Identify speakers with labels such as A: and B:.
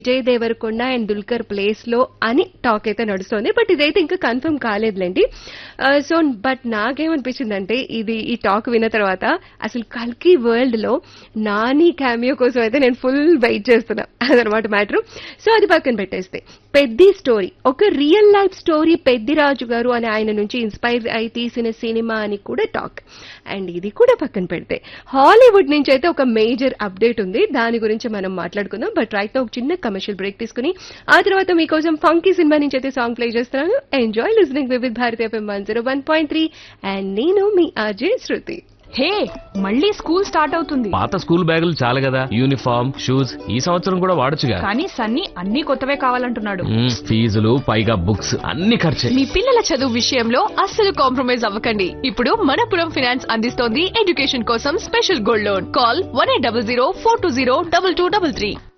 A: Vijay Deverakonda and Dulquer place లో అని talk అయితే నడుస్తోంది బట్ ఇదైతే ఇంకా కన్ఫర్మ్ కాలేదులేండి సో బట్ నాకేమనిపించిందంటే ఇది ఈ టాక్ విన్న తర్వాత అసలు కల్కి వరల్డ్ లో నాని క్యామియో కోసం అయితే నేను ఫుల్ వెయిట్ చేస్తున్నా అదనమాట మ్యాటర్ సో అది పక్కన పెట్టేస్తే పెద్ది స్టోరీ ఒక రియల్ లైఫ్ స్టోరీ పెద్దిరాజు గారు అని ఆయన నుంచి ఇన్స్పైర్ అయి తీసిన సినిమా అని కూడా టాక్ అండ్ ఇది కూడా పక్కన పెడితే హాలీవుడ్ నుంచి అయితే ఒక మేజర్ అప్డేట్ ఉంది దాని గురించి మనం మాట్లాడుకుందాం బట్ రైట్ ఒక చిన్న కమర్షియల్ బ్రేక్ తీసుకుని ఆ తర్వాత మీకోసం ఫంకీ సినిమా నుంచి అయితే సాంగ్ ప్లే చేస్తున్నాను enjoy listening Vividh Bharati FM one zero one point three and నేను మీ అజయ్ శృతి
B: హే మళ్ళీ స్కూల్ స్టార్ట్ అవుతుంది
C: పాత స్కూల్ బ్యాగులు చాలు కదా యూనిఫామ్ షూస్ ఈ సంవత్సరం కూడా వాడొచ్చుగా
B: కానీ సన్నీ అన్ని కొత్తవే కావాలంటున్నాడు
C: మ్మ్, ఫీజులు పైగా బుక్స్ అన్ని ఖర్చే
D: మీ పిల్లల చదువు విషయంలో అస్సలు కాంప్రమైజ్ అవ్వకండి ఇప్పుడు మనపురం ఫినాన్స్ అందిస్తోంది ఎడ్యుకేషన్ కోసం special gold loan call one eight double zero four two zero double two double three